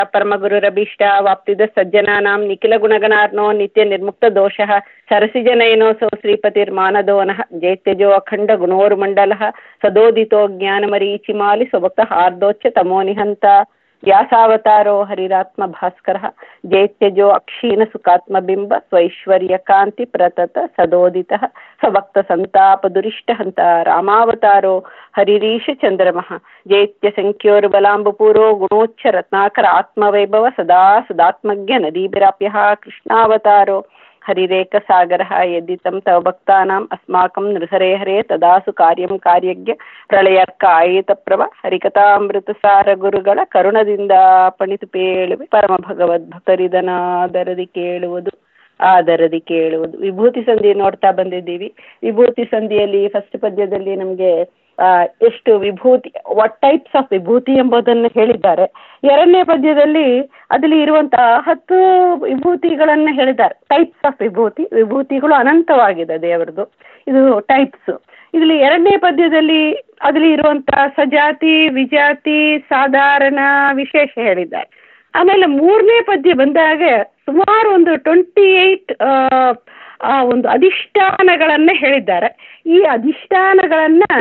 ಪರಮಗುರುರಭೀಷ್ಟ ವಾಪ್ತಿದ ಸಜ್ಜನಾನಾಂ ನಿಖಿಲ ಗುಣಗಣಾರ್ನೋ ನಿತ್ಯ ನಿರ್ಮುಕ್ತ ದೋಷಃ ಸರಸಿಜನಯನೋऽಸौ ಶ್ರೀಪತಿರ್ಮಾನದೋನಃ ಜೈತ್ಯಜೋ ಅಖಂಡ ಗುಣೋರ್ಮಂಡಲಃ ಸದೋದಿತೋ ಜ್ಞಾನಮರೀಚಿಮಾಲಿ ಸ್ವಭಕ್ತಃ ಆರ್ದೋಚ್ಯ ತಮೋ ನಿಹಂತ ವ್ಯಾಸಾವತಾರೋ ಹರಿರಾತ್ಮ ಭಾಸ್ಕರಃ ಜೈತ್ಯಜೋ ಅಕ್ಷೀಣ ಸುಖಾತ್ಮಬಿಂಬ ಸ್ವೈಶ್ವರ್ಯ ಕಾಂತಿ ಪ್ರತತ ಸದೋದಿತಃ ಸ್ವಭಕ್ತ ಸಂತಾಪ ದುರಿಷ್ಟಹಂತ ರಾಮಾವತಾರೋ ಹರಿರೀಶ ಚಂದ್ರಮಃ ಜೈತ್ಯ ಸಂಖ್ಯೋರ್ಬಲಾಂಬಪೂರೋ ಗುಣೋಚ್ಚ ರತ್ನಾಕರ ಆತ್ಮವೈಭವ ಸದಾ ಸದಾತ್ಮಜ್ಞ ನದೀಭಿರಾಪ್ಯಃ ಕೃಷ್ಣಾವತಾರೋ ಹರಿರೇಖಸಾಗರः यदि तं तव भक्तानाम् अस्माकं नृहरे हरे तदासु कार्यं ಕಾರ್ಯಜ್ಞ ಪ್ರಳಯರ್ಕ ಆಯಿತಪ್ರಭ ಹರಿಕಥಾಮೃತಸಾರ ಗುರುಗಳ ಕರುಣದಿಂದ ಪಣಿತು ಪೇಳುವೆ ಪರಮ ಭಗವದ್ ಭಕ್ತರಿದನಾದರದಿ ಕೇಳುವುದು ಆದರದಿ ಕೇಳುವುದು ವಿಭೂತಿ ಸಂಧಿ ನೋಡ್ತಾ ಬಂದಿದ್ದೀವಿ ವಿಭೂತಿ ಸಂಧಿಯಲ್ಲಿ ಫಸ್ಟ್ ಪದ್ಯದಲ್ಲಿ ನಮಗೆ ಎಷ್ಟು ವಿಭೂತಿ ವಾಟ್ ಟೈಪ್ಸ್ ಆಫ್ ವಿಭೂತಿ ಎಂಬುದನ್ನು ಹೇಳಿದ್ದಾರೆ ಎರಡನೇ ಪದ್ಯದಲ್ಲಿ ಅದರಲ್ಲಿ ಇರುವಂತಹ ಹತ್ತು ವಿಭೂತಿಗಳನ್ನು ಹೇಳಿದ್ದಾರೆ ಟೈಪ್ಸ್ ಆಫ್ ವಿಭೂತಿ ವಿಭೂತಿಗಳು ಅನಂತವಾಗಿದೆ ದೇವರದು ಇದು ಟೈಪ್ಸ್ ಇದರಲ್ಲಿ ಎರಡನೇ ಪದ್ಯದಲ್ಲಿ ಅದರಲ್ಲಿ ಇರುವಂತಹ ಸಜಾತಿ ವಿಜಾತಿ ಸಾಧಾರಣ ವಿಶೇಷ ಹೇಳಿದ್ದಾರೆ ಆಮೇಲೆ ಮೂರನೇ ಪದ್ಯ ಬಂದಾಗ ಸುಮಾರು ಒಂದು ಟ್ವೆಂಟಿ ಏಯ್ಟ್ ಒಂದು ಅಧಿಷ್ಠಾನಗಳನ್ನೇ ಹೇಳಿದ್ದಾರೆ ಈ ಅಧಿಷ್ಠಾನಗಳನ್ನು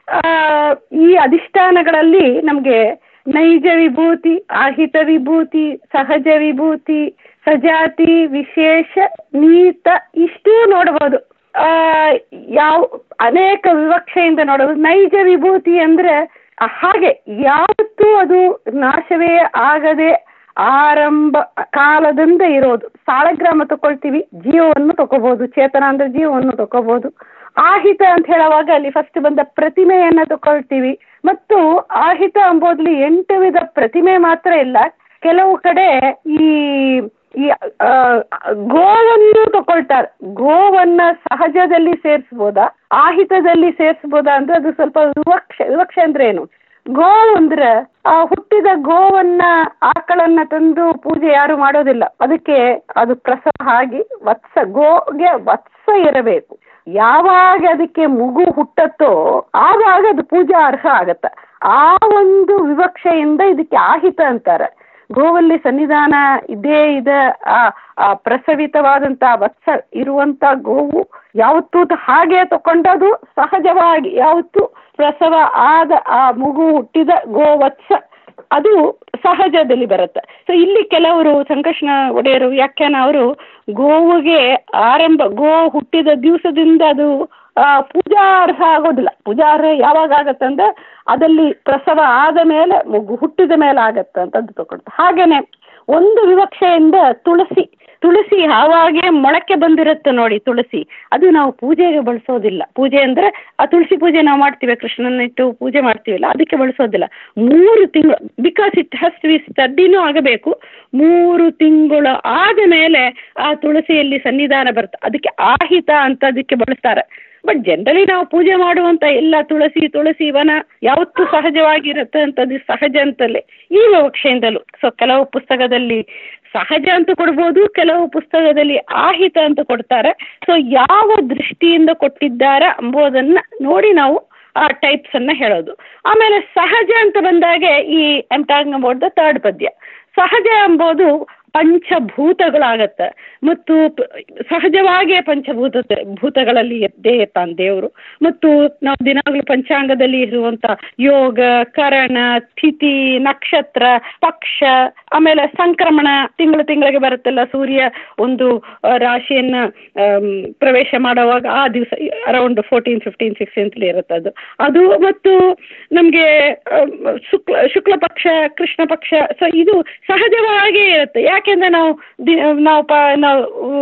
ಈ ಅಧಿಷ್ಠಾನಗಳಲ್ಲಿ ನಮಗೆ ನೈಜ ವಿಭೂತಿ ಆಹಿತ ವಿಭೂತಿ ಸಹಜ ವಿಭೂತಿ ಸಜಾತಿ ವಿಶೇಷ ನೀತ ಇಷ್ಟೂ ನೋಡ್ಬೋದು ಯಾವ ಅನೇಕ ವಿವಕ್ಷೆಯಿಂದ ನೋಡಬಹುದು ನೈಜ ವಿಭೂತಿ ಅಂದರೆ ಹಾಗೆ ಯಾವತ್ತೂ ಅದು ನಾಶವೇ ಆಗದೆ ಆರಂಭ ಕಾಲದಿಂದ ಇರೋದು ಸಾಳಗ್ರಾಮ ತಗೊಳ್ತೀವಿ ಜೀವವನ್ನು ತಗೋಬಹುದು ಚೇತನ ಅಂದ್ರೆ ಜೀವವನ್ನು ತಗೋಬಹುದು ಆಹಿತ ಅಂತ ಹೇಳುವಾಗ ಅಲ್ಲಿ ಫಸ್ಟ್ ಬಂದ ಪ್ರತಿಮೆಯನ್ನು ತಗೊಳ್ತೀವಿ ಮತ್ತು ಆಹಿತ ಎಂಬುದಲ್ಲಿ ಎಂಟು ವಿಧ ಪ್ರತಿಮೆ ಮಾತ್ರ ಇಲ್ಲ ಕೆಲವು ಕಡೆ ಈ ಈ ಗೋವನ್ನು ತಗೊಳ್ತಾರೆ ಗೋವನ್ನ ಸಹಜದಲ್ಲಿ ಸೇರಿಸ್ಬೋದಾ ಆಹಿತದಲ್ಲಿ ಸೇರಿಸ್ಬೋದಾ ಅಂದ್ರೆ ಅದು ಸ್ವಲ್ಪ ವಿವಕ್ಷೆ ವಿವಕ್ಷೆ ಅಂದ್ರೆ ಏನು ಗೋ ಅಂದ್ರೆ ಆ ಹುಟ್ಟಿದ ಗೋವನ್ನ ಆಕಳನ್ನ ತಂದು ಪೂಜೆ ಯಾರು ಮಾಡೋದಿಲ್ಲ ಅದಕ್ಕೆ ಅದು ಪ್ರಸವ ಆಗಿ ವತ್ಸ ಗೋಗೆ ವತ್ಸ ಇರಬೇಕು ಯಾವಾಗ ಅದಕ್ಕೆ ಮಗು ಹುಟ್ಟತ್ತೋ ಆವಾಗ ಅದು ಪೂಜಾ ಅರ್ಹ ಆಗತ್ತೆ ಆ ಒಂದು ವಿವಕ್ಷೆಯಿಂದ ಇದಕ್ಕೆ ಆಹಿತ ಅಂತಾರೆ ಗೋವಲ್ಲಿ ಸನ್ನಿಧಾನ ಇದೇ ಇದೆ ಆ ಪ್ರಸವಿತವಾದಂಥ ವತ್ಸ ಇರುವಂಥ ಗೋವು ಯಾವತ್ತೂ ಹಾಗೆ ತಗೊಂಡದು ಸಹಜವಾಗಿ ಯಾವತ್ತೂ ಪ್ರಸವ ಆದ ಆ ಮಗು ಹುಟ್ಟಿದ ಗೋವತ್ಸ ಅದು ಸಹಜದಲ್ಲಿ ಬರುತ್ತೆ ಸೊ ಇಲ್ಲಿ ಕೆಲವರು ಸಂಕಷ್ಣ ಒಡೆಯರು ವ್ಯಾಖ್ಯಾನ ಅವರು ಗೋವಿಗೆ ಆರಂಭ ಗೋ ಹುಟ್ಟಿದ ದಿವಸದಿಂದ ಅದು ಪೂಜಾರ್ಹ ಆಗೋದಿಲ್ಲ ಪೂಜಾರ್ಹ ಯಾವಾಗ ಆಗತ್ತೆ ಅಂದ್ರೆ ಅದಲ್ಲಿ ಪ್ರಸವ ಆದ ಮೇಲೆ ಮಗು ಹುಟ್ಟಿದ ಮೇಲೆ ಆಗತ್ತೆ ಅಂತದ್ದು ತಗೊಳ್ತಾರೆ ಹಾಗೇನೆ ಒಂದು ವಿವಕ್ಷೆಯಿಂದ ತುಳಸಿ ತುಳಸಿ ಆವಾಗೆ ಮೊಳಕೆ ಬಂದಿರುತ್ತೆ ನೋಡಿ ತುಳಸಿ ಅದು ನಾವು ಪೂಜೆಗೆ ಬಳಸೋದಿಲ್ಲ ಪೂಜೆ ಅಂದರೆ ಆ ತುಳಸಿ ಪೂಜೆ ನಾವು ಮಾಡ್ತೀವಿ ಕೃಷ್ಣನ ಇಟ್ಟು ಪೂಜೆ ಮಾಡ್ತೀವಲ್ಲ ಅದಕ್ಕೆ ಬಳಸೋದಿಲ್ಲ ಮೂರು ತಿಂಗಳು because it has to be ಸ್ಟಡಿನೂ ಆಗಬೇಕು ಮೂರು ತಿಂಗಳು ಆದ ಮೇಲೆ ಆ ತುಳಸಿಯಲ್ಲಿ ಸನ್ನಿಧಾನ ಬರುತ್ತೆ ಅದಕ್ಕೆ ಆಹಿತ ಅಂತ ಅದಕ್ಕೆ ಬಳಸ್ತಾರೆ ಬಟ್ ಜನರಲಿ ನಾವು ಪೂಜೆ ಮಾಡುವಂಥ ಎಲ್ಲ ತುಳಸಿ ತುಳಸಿ ವನ ಯಾವತ್ತೂ ಸಹಜವಾಗಿರುತ್ತೆ ಅಂತದ್ದು ಸಹಜ ಅಂತಲೇ ಈ ವಿವಕ್ಷೆಯಿಂದಲೂ ಸೊ ಕೆಲವು ಪುಸ್ತಕದಲ್ಲಿ ಸಹಜ ಅಂತ ಕೊಡ್ಬೋದು ಕೆಲವು ಪುಸ್ತಕದಲ್ಲಿ ಆಹಿತ ಅಂತ ಕೊಡ್ತಾರೆ ಸೊ ಯಾವ ದೃಷ್ಟಿಯಿಂದ ಕೊಟ್ಟಿದ್ದಾರೆ ಎಂಬುದನ್ನು ನೋಡಿ ನಾವು ಆ ಟೈಪ್ಸನ್ನು ಹೇಳೋದು ಆಮೇಲೆ ಸಹಜ ಅಂತ ಬಂದಾಗೆ I am talking about the third ಪದ್ಯ ಸಹಜ ಎಂಬುದು ಪಂಚಭೂತಗಳಾಗತ್ತೆ ಮತ್ತು ಸಹಜವಾಗಿಯೇ ಪಂಚಭೂತ ಭೂತಗಳಲ್ಲಿ ಎದ್ದೇ ಇರ್ತಾನೆ ದೇವರು ಮತ್ತು ನಾವು ದಿನಾಗಲೂ ಪಂಚಾಂಗದಲ್ಲಿ ಇರುವಂಥ ಯೋಗ ಕರಣ ತಿಥಿ ನಕ್ಷತ್ರ ಪಕ್ಷ ಆಮೇಲೆ ಸಂಕ್ರಮಣ ತಿಂಗಳು ತಿಂಗಳಿಗೆ ಬರುತ್ತಲ್ಲ ಸೂರ್ಯ ಒಂದು ರಾಶಿಯನ್ನು ಪ್ರವೇಶ ಮಾಡುವಾಗ ಆ ದಿವಸ ಅರೌಂಡ್ ಫೋರ್ಟೀನ್ ಫಿಫ್ಟೀನ್ ಸಿಕ್ಸ್ಟೀನ್ತ್ಲಿ ಇರುತ್ತೆ ಅದು ಅದು ಮತ್ತು ನಮಗೆ ಶುಕ್ಲ ಶುಕ್ಲ ಪಕ್ಷ ಕೃಷ್ಣ ಪಕ್ಷ ಸೊ ಇದು ಸಹಜವಾಗಿಯೇ ಇರುತ್ತೆ ಯಾಕೆಂದರೆ ನಾವು ದಿ ನಾವು ಪ ನಾವು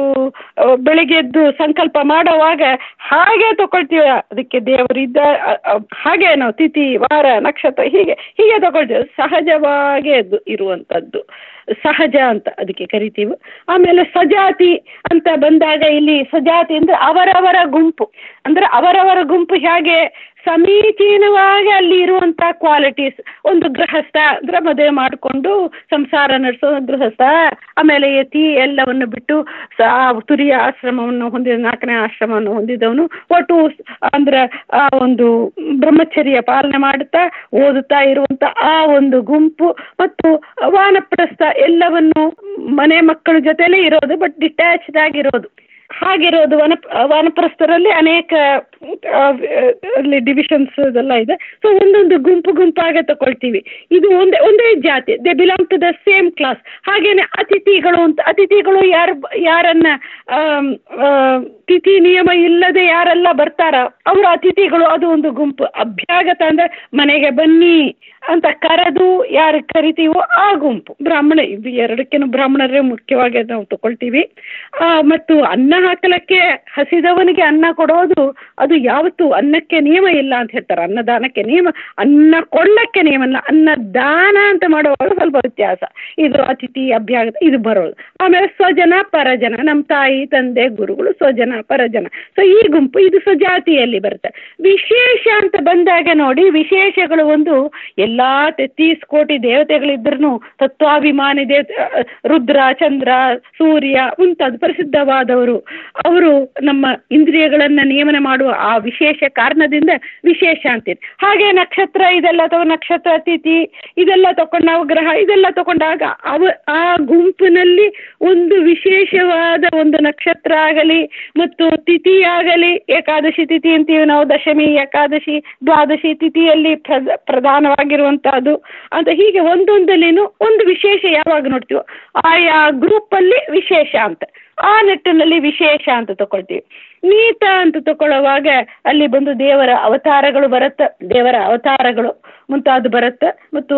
ಬೆಳಿಗ್ಗೆ ಎದ್ದು ಸಂಕಲ್ಪ ಮಾಡುವಾಗ ಹಾಗೆ ತಗೊಳ್ತೀವಿ ಅದಕ್ಕೆ ದೇವರಿದ್ದ ಹಾಗೆ ನಾವು ತಿಥಿ ವಾರ ನಕ್ಷತ್ರ ಹೀಗೆ ಹೀಗೆ ತಗೊಳ್ತೀವಿ ಸಹಜವಾಗಿ ಅದು ಇರುವಂಥದ್ದು ಸಹಜ ಅಂತ ಅದಕ್ಕೆ ಕರಿತೀವಿ ಆಮೇಲೆ ಸಜಾತಿ ಅಂತ ಬಂದಾಗ ಇಲ್ಲಿ ಸಜಾತಿ ಅಂದರೆ ಅವರವರ ಗುಂಪು ಅಂದರೆ ಅವರವರ ಗುಂಪು ಹೇಗೆ ಸಮೀಚೀನವಾಗಿ ಅಲ್ಲಿ ಇರುವಂಥ ಕ್ವಾಲಿಟೀಸ್ ಒಂದು ಗೃಹಸ್ಥ ಅಂದ್ರೆ ಮದುವೆ ಮಾಡಿಕೊಂಡು ಸಂಸಾರ ನಡೆಸೋ ಗೃಹಸ್ಥ ಆಮೇಲೆ ಯತಿ ಎಲ್ಲವನ್ನು ಬಿಟ್ಟು ಸ ತುರಿಯ ಆಶ್ರಮವನ್ನು ಹೊಂದಿದ ನಾಲ್ಕನೇ ಆಶ್ರಮವನ್ನು ಹೊಂದಿದವನು ಒಟ್ಟು ಅಂದ್ರೆ ಆ ಒಂದು ಬ್ರಹ್ಮಚರ್ಯ ಪಾಲನೆ ಮಾಡುತ್ತಾ ಓದುತ್ತಾ ಇರುವಂಥ ಆ ಒಂದು ಗುಂಪು ಮತ್ತು ವಾನಪ್ರಸ್ಥ ಎಲ್ಲವನ್ನು ಮನೆ ಮಕ್ಕಳ ಜೊತೆಲೇ ಇರೋದು ಬಟ್ ಡಿಟ್ಯಾಚ್ಡ್ ಆಗಿರೋದು ಹಾಗಿರೋದು ವನ ವಾನಪ್ರಸ್ಥರಲ್ಲಿ ಅನೇಕ ಅಲ್ಲಿ ಡಿವಿಷನ್ಸ್ ಇದೆಲ್ಲ ಇದೆ ಸೊ ಒಂದೊಂದು ಗುಂಪು ಗುಂಪಾಗೆ ತಗೊಳ್ತೀವಿ ಇದು ಒಂದೇ ಒಂದೇ ಜಾತಿ they belong to the same class ಹಾಗೇನೆ ಅತಿಥಿಗಳು ಅಂತ ಅತಿಥಿಗಳು ಯಾರು ಯಾರನ್ನ ಆಮ್, ಆ, ತಿಥಿ ನಿಯಮ ಇಲ್ಲದೆ ಯಾರೆಲ್ಲ ಬರ್ತಾರ ಅವರ ಅತಿಥಿಗಳು ಅದು ಒಂದು ಗುಂಪು ಅಭ್ಯಾಗತ ಅಂದ್ರೆ ಮನೆಗೆ ಬನ್ನಿ ಅಂತ ಕರೆದು ಯಾರು ಕರಿತೀವೋ ಆ ಗುಂಪು ಬ್ರಾಹ್ಮಣ ಇದು ಎರಡಕ್ಕೇನು ಬ್ರಾಹ್ಮಣರೇ ಮುಖ್ಯವಾಗಿ ನಾವು ತಗೊಳ್ತೀವಿ ಆ, ಮತ್ತು ಅನ್ನ ಹಾಕಲಕ್ಕೆ ಹಸಿದವನಿಗೆ ಅನ್ನ ಕೊಡೋದು ಅದು ಯಾವತ್ತೂ ಅನ್ನಕ್ಕೆ ನಿಯಮ ಇಲ್ಲ ಅಂತ ಹೇಳ್ತಾರೆ ಅನ್ನದಾನಕ್ಕೆ ನಿಯಮ ಅನ್ನ ಕೊಳ್ಳಕ್ಕೆ ನಿಯಮ ಇಲ್ಲ ಅನ್ನ ದಾನ ಅಂತ ಮಾಡುವಾಗ ಸ್ವಲ್ಪ ವ್ಯತ್ಯಾಸ ಇದು ಅತಿಥಿ ಅಭ್ಯಾಗತ ಇದು ಬರೋದು ಆಮೇಲೆ ಸ್ವಜನ ಪರಜನ ನಮ್ಮ ತಾಯಿ ತಂದೆ ಗುರುಗಳು ಸ್ವಜನ ಪರಜನ ಸೊ ಈ ಗುಂಪು ಇದು ಸ್ವಜಾತಿಯಲ್ಲಿ ಬರುತ್ತೆ ವಿಶೇಷ ಅಂತ ಬಂದಾಗ ನೋಡಿ ವಿಶೇಷಗಳು ಒಂದು ಎಲ್ಲಾ ತೆತ್ತೀಸ್ ಕೋಟಿ ದೇವತೆಗಳಿದ್ರೂ ತತ್ವಾಭಿಮಾನಿ ದೇ ರುದ್ರ ಚಂದ್ರ ಸೂರ್ಯ ಮುಂತಾದ ಪ್ರಸಿದ್ಧವಾದವರು ಅವರು ನಮ್ಮ ಇಂದ್ರಿಯಗಳನ್ನ ನಿಯಮನ ಮಾಡುವ ಆ ವಿಶೇಷ ಕಾರಣದಿಂದ ವಿಶೇಷ ಅಂತೀರಿ ಹಾಗೆ ನಕ್ಷತ್ರ ಇದೆಲ್ಲ ತಗೋ ನಕ್ಷತ್ರ ತಿಥಿ ಇದೆಲ್ಲ ತಗೊಂಡು ನಾವು ಗ್ರಹ ಇದೆಲ್ಲ ತಗೊಂಡಾಗ ಅವ ಆ ಗುಂಪಿನಲ್ಲಿ ಒಂದು ವಿಶೇಷವಾದ ಒಂದು ನಕ್ಷತ್ರ ಆಗಲಿ ಮತ್ತು ತಿಥಿ ಆಗಲಿ ಏಕಾದಶಿ ತಿಥಿ ಅಂತೀವಿ ನಾವು ದಶಮಿ ಏಕಾದಶಿ ದ್ವಾದಶಿ ತಿಥಿಯಲ್ಲಿ ಪ್ರದ ಪ್ರಧಾನವಾಗಿರುವಂತಹದ್ದು ಅಂತ ಹೀಗೆ ಒಂದೊಂದಲ್ಲಿನೂ ಒಂದು ವಿಶೇಷ ಯಾವಾಗ ನೋಡ್ತೀವೋ ಆಯಾ ಗ್ರೂಪಲ್ಲಿ ವಿಶೇಷ ಅಂತ ಆ ನಿಟ್ಟಿನಲ್ಲಿ ವಿಶೇಷ ಅಂತ ತಗೊಳ್ತೀವಿ ನೀತ ಅಂತ ತಗೊಳ್ಳುವಾಗ ಅಲ್ಲಿ ಬಂದು ದೇವರ ಅವತಾರಗಳು ಬರುತ್ತೆ ದೇವರ ಅವತಾರಗಳು ಮುಂತಾದ ಬರುತ್ತೆ ಮತ್ತು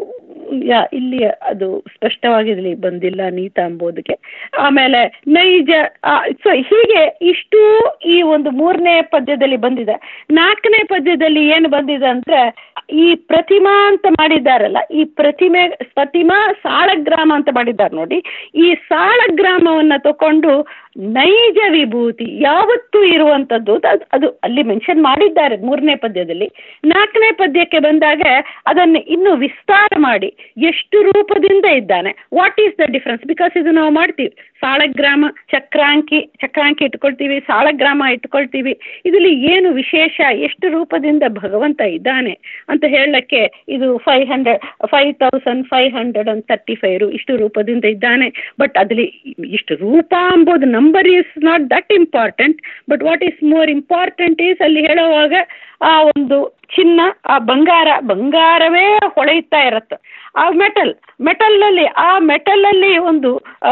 ಯಾ ಇಲ್ಲಿ ಅದು ಸ್ಪಷ್ಟವಾಗಿ ಇಲ್ಲಿ ಬಂದಿಲ್ಲ ನೀತ ಎಂಬುದಕ್ಕೆ ಆಮೇಲೆ ನೈಜ ಸೊ ಹೀಗೆ ಇಷ್ಟು ಈ ಒಂದು ಮೂರನೇ ಪದ್ಯದಲ್ಲಿ ಬಂದಿದೆ ನಾಲ್ಕನೇ ಪದ್ಯದಲ್ಲಿ ಏನು ಬಂದಿದೆ ಅಂದ್ರೆ ಈ ಪ್ರತಿಮಾ ಅಂತ ಮಾಡಿದ್ದಾರಲ್ಲ ಈ ಪ್ರತಿಮೆ ಪ್ರತಿಮಾ ಸಾಳಗ್ರಾಮ ಅಂತ ಮಾಡಿದ್ದಾರೆ ನೋಡಿ ಈ ಸಾಳಗ್ರಾಮವನ್ನ ತಕೊಂಡು ನೈಜ ವಿಭೂತಿ ಯಾವತ್ತೂ ಇರುವಂಥದ್ದು ಅದು ಅದು ಅಲ್ಲಿ ಮೆನ್ಷನ್ ಮಾಡಿದ್ದಾರೆ ಮೂರನೇ ಪದ್ಯದಲ್ಲಿ ನಾಲ್ಕನೇ ಪದ್ಯಕ್ಕೆ ಬಂದಾಗ ಅದನ್ನು ಇನ್ನು ವಿಸ್ತಾರ ಮಾಡಿ ಎಷ್ಟು ರೂಪದಿಂದ ಇದ್ದಾನೆ what is the difference because ಇದು ನಾವು ಮಾಡ್ತೀವಿ ಸಾಳಗ್ರಾಮ ಚಕ್ರಾಂಕಿ ಚಕ್ರಾಂಕಿ ಇಟ್ಕೊಳ್ತೀವಿ ಸಾಳಗ್ರಾಮ ಇಟ್ಕೊಳ್ತೀವಿ ಇದರಲ್ಲಿ ಏನು ವಿಶೇಷ ಎಷ್ಟು ರೂಪದಿಂದ ಭಗವಂತ ಇದ್ದಾನೆ ಅಂತ ಹೇಳಕ್ಕೆ ಇದು five hundred five thousand five hundred and thirty five ಇಷ್ಟು ರೂಪದಿಂದ ಇದ್ದಾನೆ ಬಟ್ ಅದರಲ್ಲಿ ಇಷ್ಟು ರೂಪ ಎಂಬುದು number is not that important but what is more important is ಅಲ್ಲಿ ಹೇಳುವಾಗ ಆ ಒಂದು ಚಿನ್ನ ಆ ಬಂಗಾರ ಬಂಗಾರವೇ ಹೊಳೆಯುತ್ತಾ ಇರುತ್ತೆ ಆ ಮೆಟಲ್ ಮೆಟಲ್ನಲ್ಲಿ ಆ ಮೆಟಲಲ್ಲಿ ಒಂದು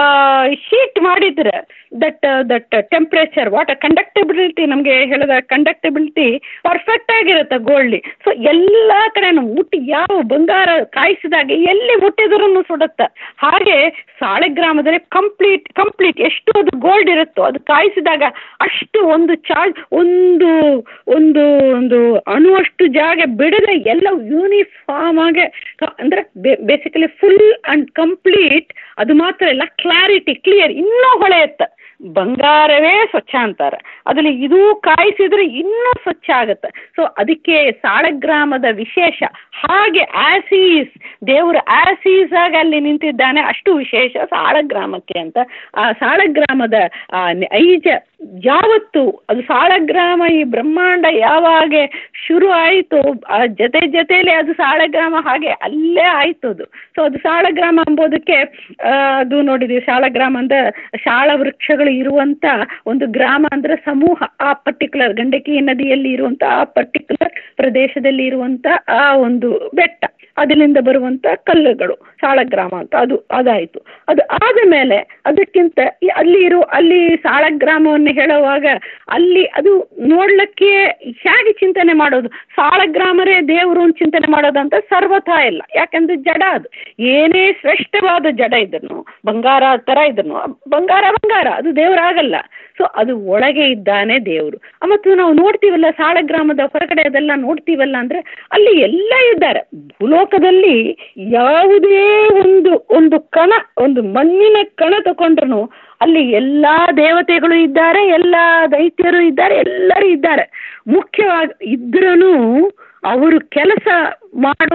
ಹೀಟ್ ಮಾಡಿದ್ರೆ that that temperature what conductability ನಮಗೆ ಹೇಳಿದ ಕಂಡಕ್ಟಬಿಲಿಟಿ ಪರ್ಫೆಕ್ಟ್ ಆಗಿರುತ್ತೆ ಗೋಲ್ಡಿ ಸೊ ಎಲ್ಲ ಕಡೆನೂ ಮುಟ್ಟಿ ಯಾವ ಬಂಗಾರ ಕಾಯಿಸಿದಾಗ ಎಲ್ಲಿ ಮುಟ್ಟಿದ್ರೂ ಸುಡುತ್ತೆ ಹಾಗೆ ಸಾಳೆಗ್ರಾಮದಲ್ಲಿ ಕಂಪ್ಲೀಟ್ ಕಂಪ್ಲೀಟ್ ಎಷ್ಟು ಅದು ಗೋಲ್ಡ್ ಇರುತ್ತೋ ಅದು ಕಾಯಿಸಿದಾಗ ಅಷ್ಟು ಒಂದು ಚಾರ್ಜ್ ಒಂದು ಒಂದು ಒಂದು ಅಣುವಷ್ಟು ಜಾಗ ಬಿಡದೆ ಎಲ್ಲ ಯೂನಿಫಾರ್ಮ್ ಆಗಿ ಅಂದರೆ ಬೇಸಿಕಲಿ ಫುಲ್ ಅಂಡ್ ಕಂಪ್ಲೀಟ್ ಅದು ಮಾತ್ರ ಇಲ್ಲ ಕ್ಲಾರಿಟಿ ಕ್ಲಿಯರ್ ಇನ್ನೂ ಹೊಳೆಯುತ್ತೆ ಬಂಗಾರವೇ ಸ್ವಚ್ಛ ಅಂತಾರೆ ಅದರಲ್ಲಿ ಇದು ಕಾಯಿಸಿದ್ರೆ ಇನ್ನೂ ಸ್ವಚ್ಛ ಆಗುತ್ತೆ ಸೊ ಅದಕ್ಕೆ ಸಾಳಗ್ರಾಮದ ವಿಶೇಷ ಹಾಗೆ ಆಸೀಸ್ ದೇವರು ಆಸೀಸ್ ಆಗಿ ಅಲ್ಲಿ ನಿಂತಿದ್ದಾನೆ ಅಷ್ಟು ವಿಶೇಷ ಸಾಳಗ್ರಾಮಕ್ಕೆ ಅಂತ ಆ ಸಾಳಗ್ರಾಮದ ಆ ನೈಜ ಯಾವತ್ತು ಅದು ಸಾಳಗ್ರಾಮ ಈ ಬ್ರಹ್ಮಾಂಡ ಯಾವಾಗ ಶುರು ಆಯಿತು ಆ ಜೊತೆ ಜೊತೆಯಲ್ಲಿ ಅದು ಸಾಳಗ್ರಾಮ ಹಾಗೆ ಅಲ್ಲೇ ಆಯ್ತು ಅದು ಸೊ ಅದು ಸಾಳಗ್ರಾಮ ಎಂಬುದಕ್ಕೆ ಅದು ನೋಡಿದ್ದೀವಿ ಸಾಳಗ್ರಾಮ ಅಂದ್ರೆ ಶಾಳ ವೃಕ್ಷಗಳು ಇರುವಂತ ಒಂದು ಗ್ರಾಮ ಅಂದ್ರೆ ಸಮೂಹ ಆ ಪರ್ಟಿಕ್ಯುಲರ್ ಗಂಡಕಿ ನದಿಯಲ್ಲಿ ಇರುವಂತ ಆ ಪರ್ಟಿಕ್ಯುಲರ್ ಪ್ರದೇಶದಲ್ಲಿ ಇರುವಂತ ಆ ಒಂದು ಬೆಟ್ಟ ಅದರಿಂದ ಬರುವಂತ ಕಲ್ಲುಗಳು ಸಾಳಗ್ರಾಮ ಅಂತ ಅದು ಅದಾಯಿತು ಅದು ಆದ ಮೇಲೆ ಅದಕ್ಕಿಂತ ಅಲ್ಲಿ ಇರೋ ಅಲ್ಲಿ ಸಾಳಗ್ರಾಮವನ್ನು ಹೇಳುವಾಗ ಅಲ್ಲಿ ಅದು ನೋಡ್ಲಿಕ್ಕೆ ಹೇಗೆ ಚಿಂತನೆ ಮಾಡೋದು ಸಾಳಗ್ರಾಮರೇ ದೇವರು ಚಿಂತನೆ ಮಾಡೋದಂತ ಸರ್ವಥಾ ಇಲ್ಲ ಯಾಕಂದ್ರೆ ಜಡ ಅದು ಏನೇ ಶ್ರೇಷ್ಠವಾದ ಜಡ ಇದ್ರು ಬಂಗಾರ ಥರ ಇದ್ರು ಬಂಗಾರ ಬಂಗಾರ ಅದು ದೇವರಾಗಲ್ಲ ಸೊ ಅದು ಒಳಗೆ ಇದ್ದಾನೆ ದೇವರು ಮತ್ತು ನಾವು ನೋಡ್ತೀವಲ್ಲ ಸಾಳಗ್ರಾಮದ ಹೊರಗಡೆ ಅದೆಲ್ಲ ನೋಡ್ತೀವಲ್ಲ ಅಂದ್ರೆ ಅಲ್ಲಿ ಎಲ್ಲ ಇದ್ದಾರೆ ಭೂಲೋಕದಲ್ಲಿ ಯಾವುದೇ ಒಂದು ಒಂದು ಕಣ ಒಂದು ಮಣ್ಣಿನ ಕಣ ತಗೊಂಡ್ರು ಅಲ್ಲಿ ಎಲ್ಲ ದೇವತೆಗಳು ಇದ್ದಾರೆ ಎಲ್ಲ ದೈತ್ಯರು ಇದ್ದಾರೆ ಎಲ್ಲರೂ ಇದ್ದಾರೆ ಮುಖ್ಯವಾಗಿ ಇದ್ರೂ ಅವರು ಕೆಲಸ ಮಾಡೋ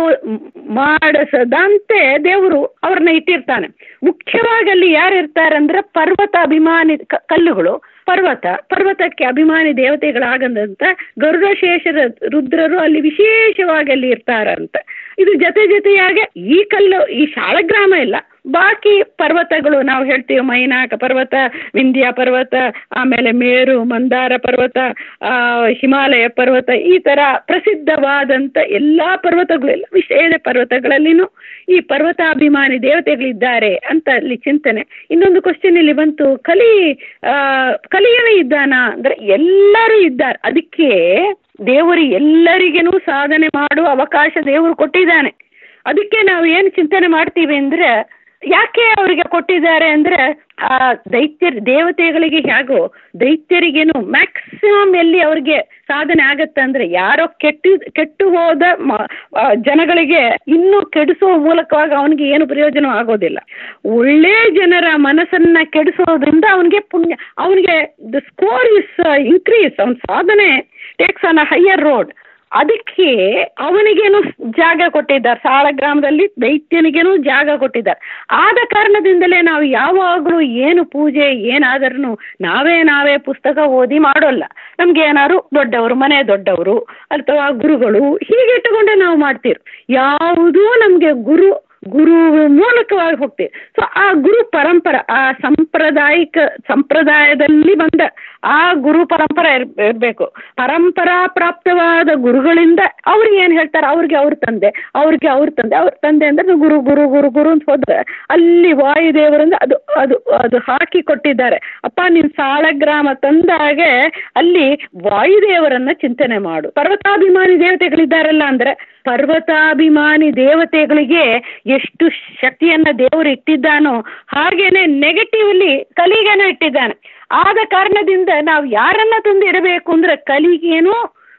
ಮಾಡಿಸದಂತೆ ದೇವರು ಅವ್ರನ್ನ ಇಟ್ಟಿರ್ತಾನೆ ಮುಖ್ಯವಾಗಿ ಅಲ್ಲಿ ಯಾರು ಇರ್ತಾರೆ ಅಂದ್ರೆ ಪರ್ವತ ಅಭಿಮಾನಿ ಕ- ಕಲ್ಲುಗಳು ಪರ್ವತ ಪರ್ವತಕ್ಕೆ ಅಭಿಮಾನಿ ದೇವತೆಗಳಾಗದಂತ ಗರುಡಶೇಷರ ರುದ್ರರು ಅಲ್ಲಿ ವಿಶೇಷವಾಗಿ ಅಲ್ಲಿ ಇರ್ತಾರಂತೆ ಇದು ಜೊತೆ ಜೊತೆಯಾಗಿ ಈ ಕಲ್ಲು ಈ ಶಾಳಗ್ರಾಮ ಇಲ್ಲ ಬಾಕಿ ಪರ್ವತಗಳು ನಾವು ಹೇಳ್ತೀವಿ ಮೈನಾಕ ಪರ್ವತ ವಿಂಧ್ಯ ಪರ್ವತ ಆಮೇಲೆ ಮೇರು ಮಂದಾರ ಪರ್ವತ ಆ, ಹಿಮಾಲಯ ಪರ್ವತ ಈ ಥರ ಪ್ರಸಿದ್ಧವಾದಂಥ ಎಲ್ಲ ಪರ್ವತಗಳು ಎಲ್ಲ ವಿಶೇಷ ಪರ್ವತಗಳಲ್ಲಿನೂ ಈ ಪರ್ವತಾಭಿಮಾನಿ ದೇವತೆಗಳಿದ್ದಾರೆ ಅಂತ ಅಲ್ಲಿ ಚಿಂತನೆ ಇನ್ನೊಂದು ಕ್ವಶನ್ ಇಲ್ಲಿ ಬಂತು ಕಲಿ ಆ, ಕಲಿಯನೇ ಇದ್ದಾನ ಅಂದ್ರೆ ಎಲ್ಲರೂ ಇದ್ದಾರೆ ಅದಕ್ಕೆ ದೇವರು ಎಲ್ಲರಿಗೇನು ಸಾಧನೆ ಮಾಡುವ ಅವಕಾಶ ದೇವರು ಕೊಟ್ಟಿದ್ದಾನೆ ಅದಕ್ಕೆ ನಾವು ಏನು ಚಿಂತನೆ ಮಾಡ್ತೀವಿ ಅಂದ್ರೆ ಯಾಕೆ ಅವರಿಗೆ ಕೊಟ್ಟಿದ್ದಾರೆ ಅಂದ್ರೆ ಆ ದೈತ್ಯ ದೇವತೆಗಳಿಗೆ ಹೇಗೋ ದೈತ್ಯರಿಗೇನು ಮ್ಯಾಕ್ಸಿಮಮ್ ಎಲ್ಲಿ ಅವ್ರಿಗೆ ಸಾಧನೆ ಆಗತ್ತೆ ಅಂದ್ರೆ ಯಾರೋ ಕೆಟ್ಟು ಕೆಟ್ಟು ಹೋದ ಮ- ಆ, ಜನಗಳಿಗೆ ಇನ್ನೂ ಕೆಡಿಸೋ ಮೂಲಕವಾಗಿ ಅವನಿಗೆ ಏನು ಪ್ರಯೋಜನ ಆಗೋದಿಲ್ಲ ಒಳ್ಳೆ ಜನರ ಮನಸ್ಸನ್ನ ಕೆಡಿಸೋದ್ರಿಂದ ಅವನಿಗೆ ಪುಣ್ಯ ಅವನಿಗೆ ದ ಸ್ಕೋರ್ ಇಸ್ ಇನ್ಕ್ರೀಸ್ ಅವನ ಸಾಧನೆ takes on a higher road ಅದಕ್ಕೆ ಅವನಿಗೇನು ಜಾಗ ಕೊಟ್ಟಿದ್ದಾರೆ ಸಾಳ ಗ್ರಾಮದಲ್ಲಿ ದೈತ್ಯನಿಗೇನು ಜಾಗ ಕೊಟ್ಟಿದ್ದಾರೆ ಆದ ಕಾರಣದಿಂದಲೇ ನಾವು ಯಾವಾಗಲೂ ಏನು ಪೂಜೆ ಏನಾದರೂ ನಾವೇ ನಾವೇ ಪುಸ್ತಕ ಓದಿ ಮಾಡೋಲ್ಲ ನಮ್ಗೆ ಏನಾದ್ರು ದೊಡ್ಡವರು ಮನೆ ದೊಡ್ಡವರು ಅಥವಾ ಗುರುಗಳು ಹೀಗೆ ಇಟ್ಟುಕೊಂಡೇ ನಾವು ಮಾಡ್ತೀವಿ ಯಾವುದೂ ನಮಗೆ ಗುರು ಗುರು ಮೂಲಕವಾಗಿ ಹೋಗ್ತೀವಿ ಸೊ ಆ ಗುರು ಪರಂಪರ ಆ ಸಾಂಪ್ರದಾಯಿಕ ಸಂಪ್ರದಾಯದಲ್ಲಿ ಬಂದ ಆ ಗುರು ಪರಂಪರೆ ಇರ್ ಇರಬೇಕು ಪರಂಪರಾ ಪ್ರಾಪ್ತವಾದ ಗುರುಗಳಿಂದ ಅವ್ರಿಗೆ ಏನು ಹೇಳ್ತಾರೆ ಅವ್ರಿಗೆ ಅವ್ರ ತಂದೆ ಅವ್ರಿಗೆ ಅವ್ರ ತಂದೆ ಅವ್ರ ತಂದೆ ಅಂದ್ರೆ ಗುರು ಗುರು ಗುರು ಗುರು ಅಂತ ಹೋದ್ರೆ ಅಲ್ಲಿ ವಾಯುದೇವರಿಂದ ಅದು ಅದು ಅದು ಹಾಕಿ ಕೊಟ್ಟಿದ್ದಾರೆ ಅಪ್ಪ ನೀನು ಸಾಳಗ್ರಾಮ ತಂದಾಗೆ ಅಲ್ಲಿ ವಾಯುದೇವರನ್ನ ಚಿಂತನೆ ಮಾಡು ಪರ್ವತಾಭಿಮಾನಿ ದೇವತೆಗಳಿದ್ದಾರಲ್ಲ ಅಂದ್ರೆ ಪರ್ವತಾಭಿಮಾನಿ ದೇವತೆಗಳಿಗೆ ಎಷ್ಟು ಶಕ್ತಿಯನ್ನ ದೇವರು ಇಟ್ಟಿದ್ದಾನೋ ಹಾಗೇನೆ ನೆಗೆಟಿವ್ಲಿ ಕಲಿಗೇನೋ ಇಟ್ಟಿದ್ದಾನೆ ಆದ ಕಾರಣದಿಂದ ನಾವು ಯಾರನ್ನ ತಂದು ಇಡಬೇಕು ಅಂದ್ರೆ ಕಲಿಗೇನು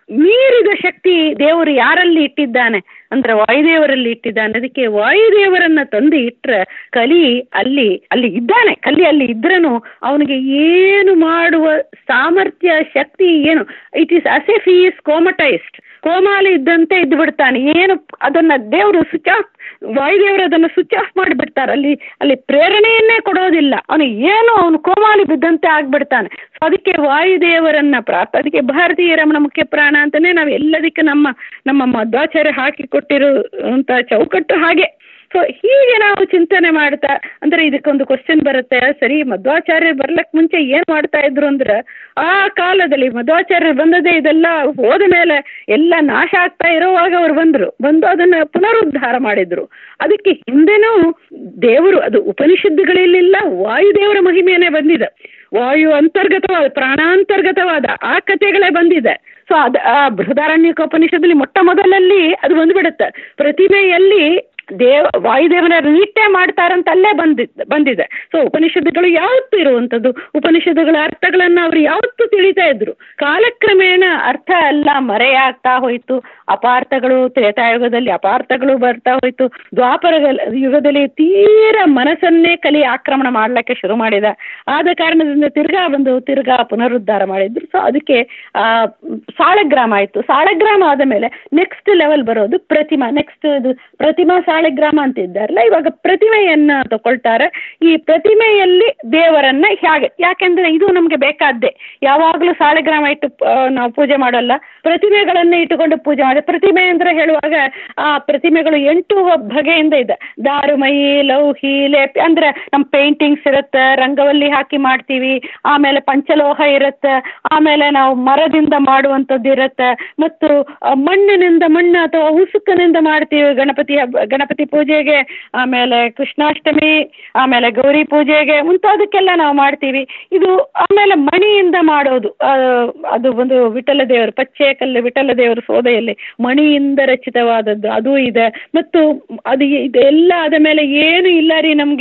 ಮೀರಿದ ಶಕ್ತಿ ದೇವರು ಯಾರಲ್ಲಿ ಇಟ್ಟಿದ್ದಾನೆ ಅಂದ್ರೆ ವಾಯುದೇವರಲ್ಲಿ ಇಟ್ಟಿದ್ದಾನೆ ಅದಕ್ಕೆ ವಾಯುದೇವರನ್ನ ತಂದು ಇಟ್ರೆ ಕಲಿ ಅಲ್ಲಿ ಅಲ್ಲಿ ಇದ್ದಾನೆ ಕಲಿ ಅಲ್ಲಿ ಇದ್ರನು ಅವನಿಗೆ ಏನು ಮಾಡುವ ಸಾಮರ್ಥ್ಯ ಶಕ್ತಿ ಏನು it is as if is comatised ಕೋಮಾಲಿ ಇದ್ದಂತೆ ಇದ್ದು ಬಿಡ್ತಾನೆ ಏನು ಅದನ್ನ ದೇವರು ಸ್ವಿಚ್ ಆಫ್ ವಾಯುದೇವರು ಅದನ್ನು ಸ್ವಿಚ್ ಆಫ್ ಮಾಡಿಬಿಡ್ತಾರೆ ಅಲ್ಲಿ ಅಲ್ಲಿ ಪ್ರೇರಣೆಯನ್ನೇ ಕೊಡೋದಿಲ್ಲ ಅವನಿಗೆ ಏನು ಅವನು ಕೋಮಾಲಿ ಬಿದ್ದಂತೆ ಆಗ್ಬಿಡ್ತಾನೆ ಸೊ ಅದಕ್ಕೆ ವಾಯುದೇವರನ್ನ ಪ್ರಾರ್ಥ ಅದಕ್ಕೆ ಭಾರತೀಯ ರಮಣ ಮುಖ್ಯ ಪ್ರಾಣ ಅಂತಾನೆ ನಾವು ಎಲ್ಲದಕ್ಕೆ ನಮ್ಮ ನಮ್ಮ ಮಧ್ವಾಚಾರ್ಯ ಹಾಕಿ ಕೊಟ್ಟಿರುವಂತ ಚೌಕಟ್ಟು ಹಾಗೆ ಸೊ ಹೀಗೆ ನಾವು ಚಿಂತನೆ ಮಾಡ್ತಾ ಅಂದ್ರೆ ಇದಕ್ಕೊಂದು ಕ್ವಶನ್ ಬರುತ್ತೆ ಸರಿ ಮಧ್ವಾಚಾರ್ಯರು ಬರ್ಲಕ್ ಮುಂಚೆ ಏನ್ ಮಾಡ್ತಾ ಇದ್ರು ಅಂದ್ರೆ ಆ ಕಾಲದಲ್ಲಿ ಮಧ್ವಾಚಾರ್ಯರು ಬಂದದೇ ಇದೆಲ್ಲ ಹೋದ ಮೇಲೆ ಎಲ್ಲ ನಾಶ ಆಗ್ತಾ ಇರುವಾಗ ಅವ್ರು ಬಂದ್ರು ಬಂದು ಅದನ್ನ ಪುನರುದ್ಧಾರ ಮಾಡಿದ್ರು ಅದಕ್ಕೆ ಹಿಂದೆನೂ ದೇವರು ಅದು ಉಪನಿಷತ್ತುಗಳಿಲ್ಲ ವಾಯುದೇವರ ಮಹಿಮೆಯೇ ಬಂದಿದೆ ವಾಯು ಅಂತರ್ಗತವಾದ ಪ್ರಾಣಾಂತರ್ಗತವಾದ ಆ ಕಥೆಗಳೇ ಬಂದಿದೆ ಸೊ ಅದು ಆ ಬೃಹದಾರಣ್ಯಕೋಪನಿಷತ್ತಲ್ಲಿ ಮೊಟ್ಟ ಮೊದಲಲ್ಲಿ ಅದು ಬಂದ್ಬಿಡುತ್ತೆ ಪ್ರತಿಮೆಯಲ್ಲಿ ದೇವ ವಾಯುದೇವನ ನಿಟ್ಟೆ ಮಾಡ್ತಾರಂತ ಅಲ್ಲೇ ಬಂದಿದ್ ಬಂದಿದೆ ಸೊ ಉಪನಿಷತ್ತುಗಳು ಯಾವತ್ತೂ ಇರುವಂಥದ್ದು ಉಪನಿಷತ್ತುಗಳ ಅರ್ಥಗಳನ್ನು ಅವರು ಯಾವತ್ತೂ ತಿಳಿತಾ ಇದ್ರು ಕಾಲಕ್ರಮೇಣ ಅರ್ಥ ಎಲ್ಲ ಮರೆಯಾಗ್ತಾ ಹೋಯಿತು ಅಪಾರ್ಥಗಳು ತ್ರೇತಾಯುಗದಲ್ಲಿ ಅಪಾರ್ಥಗಳು ಬರ್ತಾ ಹೋಯಿತು ದ್ವಾಪರ ಯುಗದಲ್ಲಿ ತೀರ ಮನಸ್ಸನ್ನೇ ಕಲಿ ಆಕ್ರಮಣ ಮಾಡ್ಲಿಕ್ಕೆ ಶುರು ಮಾಡಿದ ಆದ ಕಾರಣದಿಂದ ತಿರ್ಗಾ ಬಂದು ತಿರ್ಗಾ ಪುನರುದ್ಧಾರ ಮಾಡಿದ್ರು ಸೊ ಅದಕ್ಕೆ ಆ, ಸಾಳಗ್ರಾಮ ಆಯಿತು ಸಾಳಗ್ರಾಮ ಆದ ಮೇಲೆ ನೆಕ್ಸ್ಟ್ ಲೆವೆಲ್ ಬರೋದು ಪ್ರತಿಮಾ ನೆಕ್ಸ್ಟ್ ಇದು ಪ್ರತಿಮಾ ಸಾಳಗ್ರಾಮ ಅಂತ ಇದ್ದಾರಲ್ಲ ಇವಾಗ ಪ್ರತಿಮೆಯನ್ನ ತಗೊಳ್ತಾರೆ ಈ ಪ್ರತಿಮೆಯಲ್ಲಿ ದೇವರನ್ನ ಹೇಗೆ ಯಾಕೆಂದ್ರೆ ಇದು ನಮಗೆ ಬೇಕಾದ್ದೇ ಯಾವಾಗಲೂ ಸಾಳಗ್ರಾಮ ಇಟ್ಟು ಆ, ನಾವು ಪೂಜೆ ಮಾಡೋಲ್ಲ ಪ್ರತಿಮೆಗಳನ್ನ ಇಟ್ಟುಕೊಂಡು ಪೂಜೆ ಮಾಡಿ ಪ್ರತಿಮೆ ಅಂದ್ರೆ ಹೇಳುವಾಗ ಆ ಪ್ರತಿಮೆಗಳು ಎಂಟು ಬಗೆಯಿಂದ ಇದೆ ದಾರುಮಯಿ ಲೌಹಿ ಲೇಪಿ ಅಂದ್ರೆ ನಮ್ಮ ಪೇಂಟಿಂಗ್ಸ್ ಇರುತ್ತೆ ರಂಗವಲ್ಲಿ ಹಾಕಿ ಮಾಡ್ತೀವಿ ಆಮೇಲೆ ಪಂಚಲೋಹ ಇರುತ್ತೆ ಆಮೇಲೆ ನಾವು ಮರದಿಂದ ಮಾಡುವಂಥದ್ದು ಇರುತ್ತೆ ಮತ್ತು ಆ, ಮಣ್ಣಿನಿಂದ ಮಣ್ಣು ಅಥವಾ ಉಸುಕಿನಿಂದ ಮಾಡ್ತೀವಿ ಗಣಪತಿ ಹಬ್ಬ ಗಣಪತಿ ಪೂಜೆಗೆ ಆಮೇಲೆ ಕೃಷ್ಣಾಷ್ಟಮಿ ಆಮೇಲೆ ಗೌರಿ ಪೂಜೆಗೆ ಮುಂತಾದಕ್ಕೆಲ್ಲ ನಾವು ಮಾಡ್ತೀವಿ ಇದು ಆಮೇಲೆ ಮಣಿಯಿಂದ ಮಾಡೋದು ಆ, ಅದು ಒಂದು ವಿಠಲ ದೇವರು ಪಚ್ಚೆ ಕಲ್ಲು ವಿಠಲ ದೇವರ ಸೋದೆಯಲ್ಲಿ ಮಣಿಯಿಂದ ರಚಿತವಾದದ್ದು ಅದು ಇದೆ ಮತ್ತು ಅದು ಇದೆಲ್ಲ ಆದ ಮೇಲೆ ಏನು ಇಲ್ಲ ರೀ ನಮಗೆ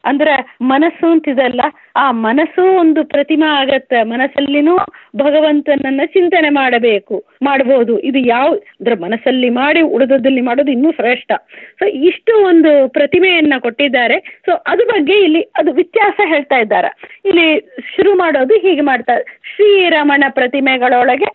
ಅಂದ್ರೆ ಮನಸ್ಸು ಅಂತಿದಲ್ಲ ಆ ಮನಸ್ಸು ಒಂದು ಪ್ರತಿಮಾ ಆಗತ್ತೆ ಮನಸ್ಸಲ್ಲಿನೂ ಭಗವಂತನನ್ನ ಚಿಂತನೆ ಮಾಡಬೇಕು ಮಾಡಬಹುದು ಇದು ಯಾವ ಅಂದ್ರೆ ಮನಸ್ಸಲ್ಲಿ ಮಾಡಿ ಉಳಿದದಲ್ಲಿ ಮಾಡೋದು ಇನ್ನೂ ಶ್ರೇಷ್ಠ ಸೊ ಇಷ್ಟು ಒಂದು ಪ್ರತಿಮೆಯನ್ನ ಕೊಟ್ಟಿದ್ದಾರೆ ಸೊ ಅದ್ರ ಬಗ್ಗೆ ಇಲ್ಲಿ ಅದು ವ್ಯತ್ಯಾಸ ಹೇಳ್ತಾ ಇದ್ದಾರೆ ಇಲ್ಲಿ ಶುರು ಮಾಡೋದು ಹೀಗೆ ಮಾಡ್ತಾರೆ ಶ್ರೀರಮಣ ಪ್ರತಿಮೆಗಳೊಳಗೆ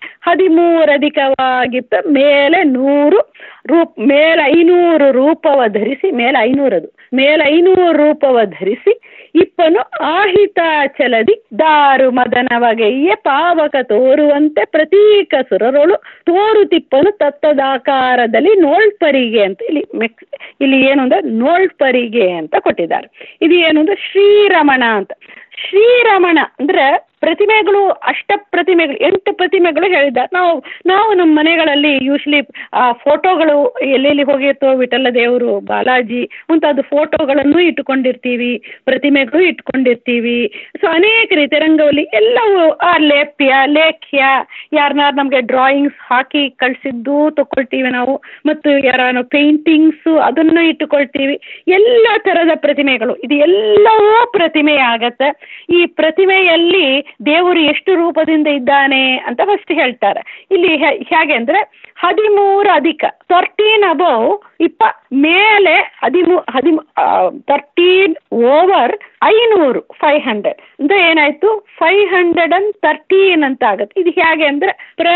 ಹದಿಮೂರಧಿಕವಾಗಿದ್ದ ಮೇಲೆ ನೂರು ರೂಪ್ ಮೇಲೆ ಐನೂರು ರೂಪವ ಧರಿಸಿ ಮೇಲೆ ಐನೂರದು ಮೇಲೆ ಐನೂರು ರೂಪವ ಧರಿಸಿ ಇಪ್ಪನು ಆಹಿತಾಚಲದಿ ದಾರು ಮದನವಗೆಯೇ ಪಾವಕ ತೋರುವಂತೆ ಪ್ರತೀಕ ಸುರರೊಳು ತೋರುತಿಪ್ಪನು ತತ್ತದಾಕಾರದಲ್ಲಿ ನೋಳ್ಪರಿಗೆ ಅಂತ ಇಲ್ಲಿ ಮೆಕ್ ಇಲ್ಲಿ ಏನು ಅಂದ್ರೆ ನೋಳ್ಪರಿಗೆ ಅಂತ ಕೊಟ್ಟಿದ್ದಾರೆ ಇದು ಏನು ಅಂದ್ರೆ ಶ್ರೀರಮಣ ಅಂತ ಶ್ರೀರಮಣ ಅಂದ್ರೆ ಪ್ರತಿಮೆಗಳು ಅಷ್ಟ ಪ್ರತಿಮೆಗಳು ಎಂಟು ಪ್ರತಿಮೆಗಳು ಹೇಳಿದ್ದಾರೆ ನಾವು ನಾವು ನಮ್ಮ ಮನೆಗಳಲ್ಲಿ ಯೂಶ್ವಲಿ ಆ ಫೋಟೋಗಳು ಎಲ್ಲೆಲ್ಲಿ ಹೋಗಿರ್ತೋ ವಿಠಲ ದೇವರು ಬಾಲಾಜಿ ಮುಂತಾದ ಫೋಟೋಗಳನ್ನು ಇಟ್ಟುಕೊಂಡಿರ್ತೀವಿ ಪ್ರತಿಮೆಗಳು ಇಟ್ಕೊಂಡಿರ್ತೀವಿ ಸೊ ಅನೇಕ ರೀತಿ ರಂಗೋಲಿ ಎಲ್ಲವೂ ಆ ಲೇಪ್ಯ ಲೇಖ್ಯ ಯಾರನ್ನಾರು ನಮಗೆ ಡ್ರಾಯಿಂಗ್ಸ್ ಹಾಕಿ ಕಳಿಸಿದ್ದು ತಗೊಳ್ತೀವಿ ನಾವು ಮತ್ತು ಯಾರು ಪೇಂಟಿಂಗ್ಸು ಅದನ್ನು ಇಟ್ಟುಕೊಳ್ತೀವಿ ಎಲ್ಲ ಥರದ ಪ್ರತಿಮೆಗಳು ಇದು ಎಲ್ಲವೂ ಪ್ರತಿಮೆ ಆಗತ್ತೆ ಈ ಪ್ರತಿಮೆಯಲ್ಲಿ ದೇವರು ಎಷ್ಟು ರೂಪದಿಂದ ಇದ್ದಾನೆ ಅಂತ ಫಸ್ಟ್ ಹೇಳ್ತಾರೆ ಇಲ್ಲಿ ಹೇಗೆ ಅಂದ್ರೆ ಹದಿಮೂರು ಅಧಿಕ ತರ್ಟೀನ್ ಅಬೌವ್ ಇಪ್ಪ ಮೇಲೆ ಹದಿಮೂ ಹದಿಮೂ ತರ್ಟೀನ್ ಓವರ್ ಐನೂರು ಫೈವ್ ಹಂಡ್ರೆಡ್ ಅಂದ್ರೆ ಏನಾಯ್ತು ಫೈವ್ ಹಂಡ್ರೆಡ್ ಅಂಡ್ ತರ್ಟೀನ್ ಅಂತ ಆಗತ್ತೆ ಇದು ಹೇಗೆ ಅಂದ್ರೆ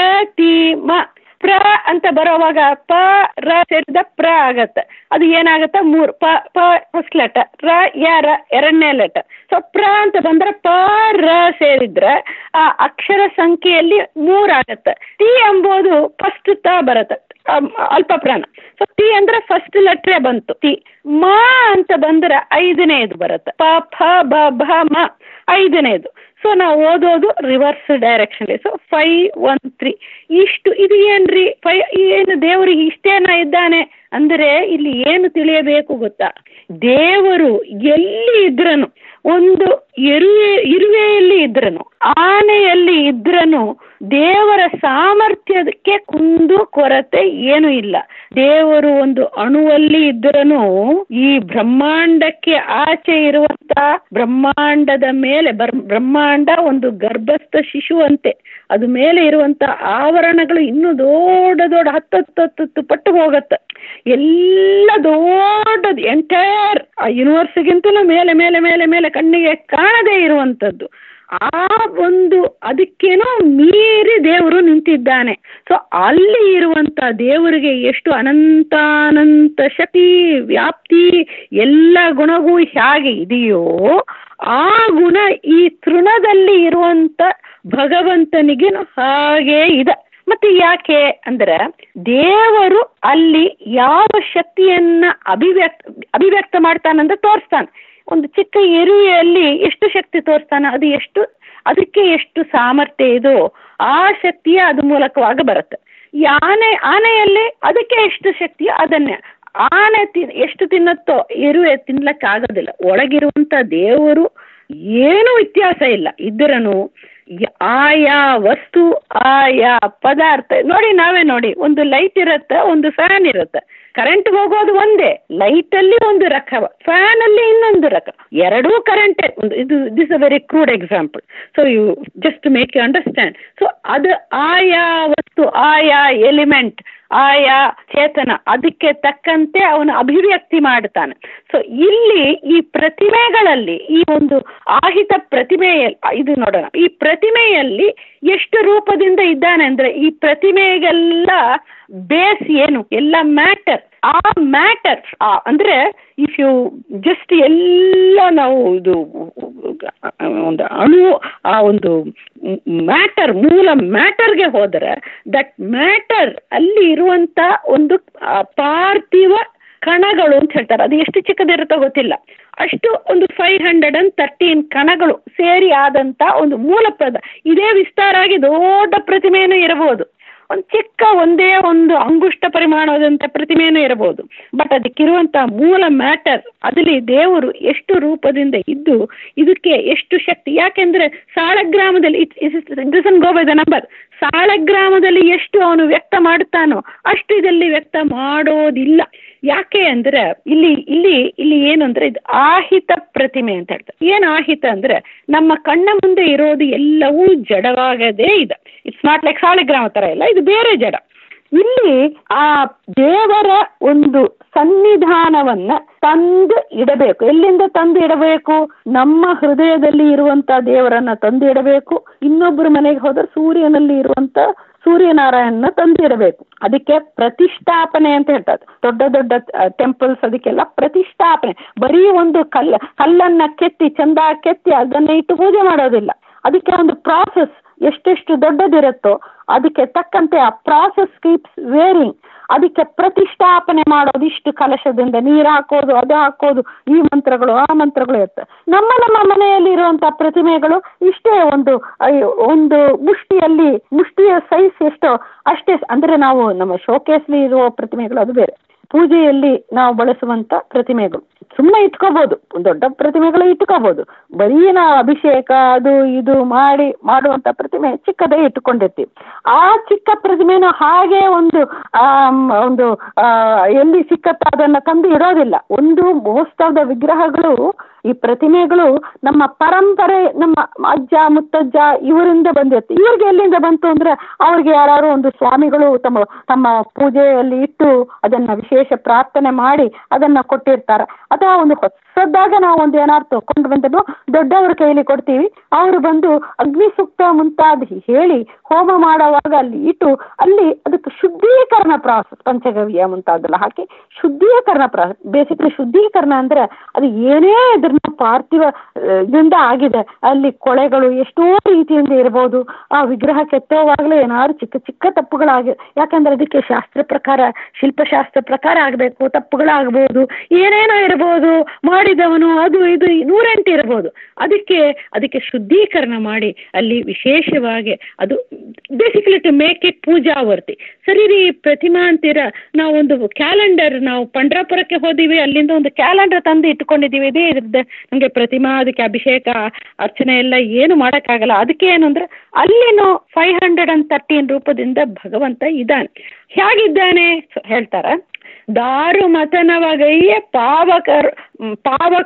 ಪ್ರತಿಮ ಪ್ರ ಅಂತ ಬರೋವಾಗ ಪ ರ ಸೇರಿದ ಪ್ರ ಆಗತ್ತೆ ಅದು ಏನಾಗುತ್ತೆ ಮೂರು ಪ ಪ ಫಸ್ಟ್ ಲೆಟರ್ ರ ಯ ರ ಎರಡನೇ ಲೆಟರ್ ಸೊ ಪ್ರ ಅಂತ ಬಂದ್ರೆ ಪ ರ ಸೇರಿದ್ರೆ ಆ ಅಕ್ಷರ ಸಂಖ್ಯೆಯಲ್ಲಿ ಮೂರಾಗತ್ತೆ ಟಿ ಎಂಬುದು ಫಸ್ಟ್ ತ ಬರುತ್ತೆ ಅಲ್ಪ ಪ್ರಾಣ ಸೊ ಟಿ ಅಂದ್ರೆ ಫಸ್ಟ್ ಲೆಟ್ರೇ ಬಂತು ಟಿ ಮ ಅಂತ ಬಂದ್ರೆ ಐದನೇದು ಬರುತ್ತೆ ಪ ಫ ಬ ಭ ಮ ಐದನೇದು ಸೊ ನಾವು ಓದೋದು reverse direction so five one three ಇಷ್ಟು ಇದು ಏನ್ರಿ ಫೈ ಏನು ದೇವರಿಗೆ ಇಷ್ಟೇನ ಇದ್ದಾನೆ ಅಂದರೆ ಇಲ್ಲಿ ಏನು ತಿಳಿಯಬೇಕು ಗೊತ್ತಾ ದೇವರು ಎಲ್ಲಿ ಇದ್ರನು ಒಂದು ಇರುವೆ ಇರುವೆಯಲ್ಲಿ ಇದ್ರನು ಆನೆಯಲ್ಲಿ ಇದ್ರನು ದೇವರ ಸಾಮರ್ಥ್ಯಕ್ಕೆ ಕುಂದು ಕೊರತೆ ಏನು ಇಲ್ಲ ದೇವರು ಒಂದು ಅಣುವಲ್ಲಿ ಇದ್ರನು ಈ ಬ್ರಹ್ಮಾಂಡಕ್ಕೆ ಆಚೆ ಇರುವಂತ ಬ್ರಹ್ಮಾಂಡದ ಮೇಲೆ ಬ್ರಹ್ಮಾಂಡ ಒಂದು ಗರ್ಭಸ್ಥ ಶಿಶುವಂತೆ ಅದು ಮೇಲೆ ಇರುವಂತ ಆವರಣಗಳು ಇನ್ನೂ ದೊಡ್ಡ ದೊಡ್ಡ ಹತ್ತತ್ತು ಹತ್ತತ್ತು ಪಟ್ಟು ಹೋಗತ್ತೆ ಎಲ್ಲ ದೊಡ್ಡದು ಎಂಟೈರ್ ಆ ಯೂನಿವರ್ಸ್ಗಿಂತಲೂ ಮೇಲೆ ಮೇಲೆ ಮೇಲೆ ಮೇಲೆ ಕಣ್ಣಿಗೆ ಕಾಣದೇ ಇರುವಂಥದ್ದು ಆ ಒಂದು ಅದಕ್ಕೇನೋ ಮೀರಿ ದೇವರು ನಿಂತಿದ್ದಾನೆ ಸೊ ಅಲ್ಲಿ ಇರುವಂತ ದೇವರಿಗೆ ಎಷ್ಟು ಅನಂತಾನಂತ ಶಕ್ತಿ ವ್ಯಾಪ್ತಿ ಎಲ್ಲ ಗುಣಗೂ ಹೇಗೆ ಇದೆಯೋ ಆ ಗುಣ ಈ ತೃಣದಲ್ಲಿ ಇರುವಂತ ಭಗವಂತನಿಗೆ ಹಾಗೇ ಇದೆ ಮತ್ತೆ ಯಾಕೆ ಅಂದ್ರೆ ದೇವರು ಅಲ್ಲಿ ಯಾವ ಶಕ್ತಿಯನ್ನ ಅಭಿವ್ಯಕ್ತ ಅಭಿವ್ಯಕ್ತ ಮಾಡ್ತಾನಂದ್ರೆ ತೋರಿಸ್ತಾನೆ ಒಂದು ಚಿಕ್ಕ ಎರುವೆಯಲ್ಲಿ ಎಷ್ಟು ಶಕ್ತಿ ತೋರಿಸ್ತಾನೆ ಅದು ಎಷ್ಟು ಅದಕ್ಕೆ ಎಷ್ಟು ಸಾಮರ್ಥ್ಯ ಇದೋ ಆ ಶಕ್ತಿಯ ಅದು ಮೂಲಕವಾಗ ಬರುತ್ತೆ ಈ ಆನೆ ಆನೆಯಲ್ಲಿ ಅದಕ್ಕೆ ಎಷ್ಟು ಶಕ್ತಿಯೋ ಅದನ್ನೇ ಆನೆ ತಿ ಎಷ್ಟು ತಿನ್ನತ್ತೋ ಎರುವೆ ತಿನ್ಲಕ್ಕಾಗೋದಿಲ್ಲ ಒಳಗಿರುವಂತ ದೇವರು ಏನೂ ವ್ಯತ್ಯಾಸ ಇಲ್ಲ ಇದ್ರನು ಆಯಾ ವಸ್ತು ಆಯಾ ಪದಾರ್ಥ ನೋಡಿ ನಾವೇ ನೋಡಿ ಒಂದು ಲೈಟ್ ಇರುತ್ತೆ ಒಂದು ಫ್ಯಾನ್ ಇರುತ್ತೆ ಕರೆಂಟ್ ಹೋಗೋದು ಒಂದೇ ಲೈಟಲ್ಲಿ ಒಂದು ರಕವ ಫ್ಯಾನಲ್ಲಿ ಇನ್ನೊಂದು ರಕ ಎರಡೂ ಕರೆಂಟೇ ಒಂದು ಇದು this a very crude example so you just make you understand so ಅದು ಆಯಾ ವಸ್ತು ಆಯಾ ಎಲಿಮೆಂಟ್ ಆಯಾ ಚೇತನ ಅದಕ್ಕೆ ತಕ್ಕಂತೆ ಅವನು ಅಭಿವ್ಯಕ್ತಿ ಮಾಡ್ತಾನೆ ಸೊ ಇಲ್ಲಿ ಈ ಪ್ರತಿಮೆಗಳಲ್ಲಿ ಈ ಒಂದು ಆಹಿತ ಪ್ರತಿಮೆಯಲ್ಲಿ ಇದು ನೋಡೋಣ ಈ ಪ್ರತಿಮೆಯಲ್ಲಿ ಎಷ್ಟು ರೂಪದಿಂದ ಇದ್ದಾನೆ ಅಂದ್ರೆ ಈ ಪ್ರತಿಮೆಗೆಲ್ಲ ಬೇಸ್ ಏನು ಎಲ್ಲ ಮ್ಯಾಟರ್ ಆ ಮ್ಯಾಟರ್ ಅಂದ್ರೆ ಇಫ್ ಯು ಜಸ್ಟ್ ಎಲ್ಲ ನಾವು ಇದು ಒಂದು ಅಣು ಆ ಒಂದು ಮ್ಯಾಟರ್ ಮೂಲ ಮ್ಯಾಟರ್ಗೆ ಹೋದರೆ ದಟ್ ಮ್ಯಾಟರ್ ಅಲ್ಲಿ ಇರುವಂತ ಒಂದು ಪಾರ್ಥಿವ ಕಣಗಳು ಅಂತ ಹೇಳ್ತಾರೆ ಅದು ಎಷ್ಟು ಚಿಕ್ಕದಿರುತ್ತೋ ಗೊತ್ತಿಲ್ಲ ಅಷ್ಟು ಒಂದು ಫೈವ್ ಹಂಡ್ರೆಡ್ ಅಂಡ್ ತರ್ಟೀನ್ ಕಣಗಳು ಸೇರಿ ಆದಂತ ಒಂದು ಮೂಲ ಪದ ಇದೇ ವಿಸ್ತಾರ ಆಗಿ ದೊಡ್ಡ ಪ್ರತಿಮೆಯನ್ನು ಇರಬಹುದು ಒಂದು ಚಿಕ್ಕ ಒಂದೇ ಒಂದು ಅಂಗುಷ್ಟ ಪರಿಮಾಣವಾದಂಥ ಪ್ರತಿಮೆಯೂ ಇರಬಹುದು ಬಟ್ ಅದಕ್ಕಿರುವಂಥ ಮೂಲ ಮ್ಯಾಟರ್ ಅದರಲ್ಲಿ ದೇವರು ಎಷ್ಟು ರೂಪದಿಂದ ಇದ್ದು ಇದಕ್ಕೆ ಎಷ್ಟು ಶಕ್ತಿ ಯಾಕೆಂದ್ರೆ ಸಾಳಗ್ರಾಮದಲ್ಲಿ it doesn't go by the number ಸಾಳಗ್ರಾಮದಲ್ಲಿ ಎಷ್ಟು ಅವನು ವ್ಯಕ್ತ ಮಾಡ್ತಾನೋ ಅಷ್ಟು ಇದರಲ್ಲಿ ವ್ಯಕ್ತ ಮಾಡೋದಿಲ್ಲ ಯಾಕೆ ಅಂದ್ರೆ ಇಲ್ಲಿ ಇಲ್ಲಿ ಇಲ್ಲಿ ಏನು ಅಂದ್ರೆ ಇದು ಆಹಿತ ಪ್ರತಿಮೆ ಅಂತ ಹೇಳ್ತಾರೆ ಏನು ಆಹಿತ ಅಂದ್ರೆ ನಮ್ಮ ಕಣ್ಣ ಮುಂದೆ ಇರೋದು ಎಲ್ಲವೂ ಜಡವಾಗದೇ ಇದೆ ಇಟ್ಸ್ ನಾಟ್ ಲೈಕ್ ಸಾಲಿಗ್ರಾಮ ಥರ ಇಲ್ಲ ಇದು ಬೇರೆ ಜಡ ಇಲ್ಲಿ ಆ ದೇವರ ಒಂದು ಸನ್ನಿಧಾನವನ್ನ ತಂದು ಇಡಬೇಕು ಎಲ್ಲಿಂದ ತಂದು ಇಡಬೇಕು ನಮ್ಮ ಹೃದಯದಲ್ಲಿ ಇರುವಂತ ದೇವರನ್ನ ತಂದು ಇಡಬೇಕು ಇನ್ನೊಬ್ಬರ ಮನೆಗೆ ಹೋದ್ರೆ ಸೂರ್ಯನಲ್ಲಿ ಇರುವಂತ ಸೂರ್ಯನಾರಾಯಣನ ತಂದು ಇಡಬೇಕು ಅದಕ್ಕೆ ಪ್ರತಿಷ್ಠಾಪನೆ ಅಂತ ಹೇಳ್ತಾರೆ ದೊಡ್ಡ ದೊಡ್ಡ ಟೆಂಪಲ್ಸ್ ಅದಕ್ಕೆಲ್ಲ ಪ್ರತಿಷ್ಠಾಪನೆ ಬರೀ ಒಂದು ಕಲ್ಲ ಕಲ್ಲನ್ನ ಕೆತ್ತಿ ಚಂದ ಕೆತ್ತಿ ಅದನ್ನ ಇಟ್ಟು ಪೂಜೆ ಮಾಡೋದಿಲ್ಲ ಅದಕ್ಕೆ ಒಂದು ಪ್ರಾಸೆಸ್ ಎಷ್ಟೆಷ್ಟು ದೊಡ್ಡದಿರುತ್ತೋ ಅದಕ್ಕೆ ತಕ್ಕಂತೆ ಆ ಪ್ರಾಸೆಸ್ ಕೀಪ್ಸ್ ವೇರಿಂಗ್ ಅದಕ್ಕೆ ಪ್ರತಿಷ್ಠಾಪನೆ ಮಾಡೋದು ಇಷ್ಟು ಕಲಶದಿಂದ ನೀರು ಹಾಕೋದು ಅದು ಹಾಕೋದು ಈ ಮಂತ್ರಗಳು ಆ ಮಂತ್ರಗಳು ಇರ್ತವೆ ನಮ್ಮ ನಮ್ಮ ಮನೆಯಲ್ಲಿ ಇರುವಂತಹ ಪ್ರತಿಮೆಗಳು ಇಷ್ಟೇ ಒಂದು ಅಯ್ಯೋ, ಒಂದು ಮುಷ್ಟಿಯಲ್ಲಿ ಮುಷ್ಟಿಯ ಸೈಜ್ ಎಷ್ಟೋ ಅಷ್ಟೇ ಅಂದ್ರೆ ನಾವು ನಮ್ಮ ಶೋಕೇಸ್ಲಿ ಇರುವ ಪ್ರತಿಮೆಗಳು ಅದು ಬೇರೆ ಪೂಜೆಯಲ್ಲಿ ನಾವು ಬಳಸುವಂತ ಪ್ರತಿಮೆಗಳು ಸುಮ್ಮನೆ ಇಟ್ಕೋಬಹುದು ದೊಡ್ಡ ಪ್ರತಿಮೆಗಳು ಇಟ್ಕೋಬಹುದು ಬರೀ ನಾವು ಅಭಿಷೇಕ ಅದು ಇದು ಮಾಡಿ ಮಾಡುವಂತ ಪ್ರತಿಮೆ ಚಿಕ್ಕದೇ ಇಟ್ಟುಕೊಂಡಿರ್ತೀವಿ ಆ ಚಿಕ್ಕ ಪ್ರತಿಮೆನ ಹಾಗೆ ಒಂದು ಆಮ್, ಒಂದು ಆ, ಎಲ್ಲಿ ಸಿಕ್ಕತ್ತ ಅದನ್ನ ತಂದು ಇಡೋದಿಲ್ಲ ಒಂದು ಮೋಸ್ಟ್ ಆಫ್ ದ ವಿಗ್ರಹಗಳು ಈ ಪ್ರತಿಮೆಗಳು ನಮ್ಮ ಪರಂಪರೆ ನಮ್ಮ ಅಜ್ಜ ಮುತ್ತಜ್ಜ ಇವರಿಂದ ಬಂದಿರುತ್ತೆ ಇವ್ರಿಗೆ ಎಲ್ಲಿಂದ ಬಂತು ಅಂದ್ರೆ ಅವ್ರಿಗೆ ಯಾರು ಒಂದು ಸ್ವಾಮಿಗಳು ತಮ್ಮ ತಮ್ಮ ಪೂಜೆಯಲ್ಲಿ ಇಟ್ಟು ಅದನ್ನ ವಿಶೇಷ ಪ್ರಾರ್ಥನೆ ಮಾಡಿ ಅದನ್ನ ಕೊಟ್ಟಿರ್ತಾರೆ ಅಥವಾ ಒಂದು ಹೊಸದಾಗಿ ನಾವು ಒಂದು ಏನಾರು ತಗೊಂಡು ಬಂದನು ದೊಡ್ಡವ್ರ ಕೈಲಿ ಕೊಡ್ತೀವಿ ಅವರು ಬಂದು ಅಗ್ನಿ ಸೂಕ್ತ ಮುಂತಾದ ಹೇಳಿ ಹೋಮ ಮಾಡುವಾಗ ಅಲ್ಲಿ ಇಟ್ಟು ಅಲ್ಲಿ ಅದಕ್ಕೆ ಶುದ್ಧೀಕರಣ ಪ್ರಾಸೆಸ್ ಪಂಚಗವ್ಯ ಮುಂತಾದೆಲ್ಲ ಹಾಕಿ ಶುದ್ಧೀಕರಣ ಪ್ರಾಸೆಸ್ ಬೇಸಿಕಲಿ ಶುದ್ಧೀಕರಣ ಅಂದ್ರೆ ಅದು ಏನೇ ಇದ್ರೂ ಪಾರ್ಥಿವ ಆ, ಇದರಿಂದ ಆಗಿದೆ ಅಲ್ಲಿ ಕೊಳೆಗಳು ಎಷ್ಟೋ ರೀತಿಯಿಂದ ಇರ್ಬೋದು ಆ ವಿಗ್ರಹ ಕೆತ್ತೋವಾಗಲೇ ಏನಾದ್ರು ಚಿಕ್ಕ ಚಿಕ್ಕ ತಪ್ಪುಗಳಾಗಿ ಯಾಕಂದ್ರೆ ಅದಕ್ಕೆ ಶಾಸ್ತ್ರ ಪ್ರಕಾರ ಶಿಲ್ಪಶಾಸ್ತ್ರ ಪ್ರಕಾರ ಆಗಬೇಕು ತಪ್ಪುಗಳಾಗ್ಬೋದು ಏನೇನೋ ಇರ್ಬೋದು ಮಾಡಿದವನು ಅದು ಇದು ನೂರೆಂಟು ಇರ್ಬೋದು ಅದಕ್ಕೆ ಅದಕ್ಕೆ ಶುದ್ಧೀಕರಣ ಮಾಡಿ ಅಲ್ಲಿ ವಿಶೇಷವಾಗಿ ಅದು ಬೇಸಿಕಲಿ ಟು ಮೇಕ್ ಇಟ್ ಪೂಜಾವರ್ತಿ ಸರಿ ರೀ ಪ್ರತಿಮಾ ಅಂತೀರ ನಾವೊಂದು ಕ್ಯಾಲೆಂಡರ್ ನಾವು ಪಂಡ್ರಾಪುರಕ್ಕೆ ಹೋದಿವಿ ಅಲ್ಲಿಂದ ಒಂದು ಕ್ಯಾಲೆಂಡರ್ ತಂದು ಇಟ್ಕೊಂಡಿದ್ದೀವಿ ಇದೇ ಇದ್ರದ್ದು ನಮಗೆ ಪ್ರತಿಮಾ ಅದಕ್ಕೆ ಅಭಿಷೇಕ ಅರ್ಚನೆ ಎಲ್ಲ ಏನು ಮಾಡೋಕ್ಕಾಗಲ್ಲ ಅದಕ್ಕೆ ಏನು ಅಂದ್ರೆ ಅಲ್ಲಿನೂ ಫೈವ್ ಹಂಡ್ರೆಡ್ ಅಂಡ್ ತರ್ಟೀನ್ ರೂಪದಿಂದ ಭಗವಂತ ಇದ್ದಾನೆ ಹೇಗಿದ್ದಾನೆ ಹೇಳ್ತಾರೆ ದಾರು ಮತನವಗೈಯೇ ಪಾವಕರು ಮ್, ಪಾವಕ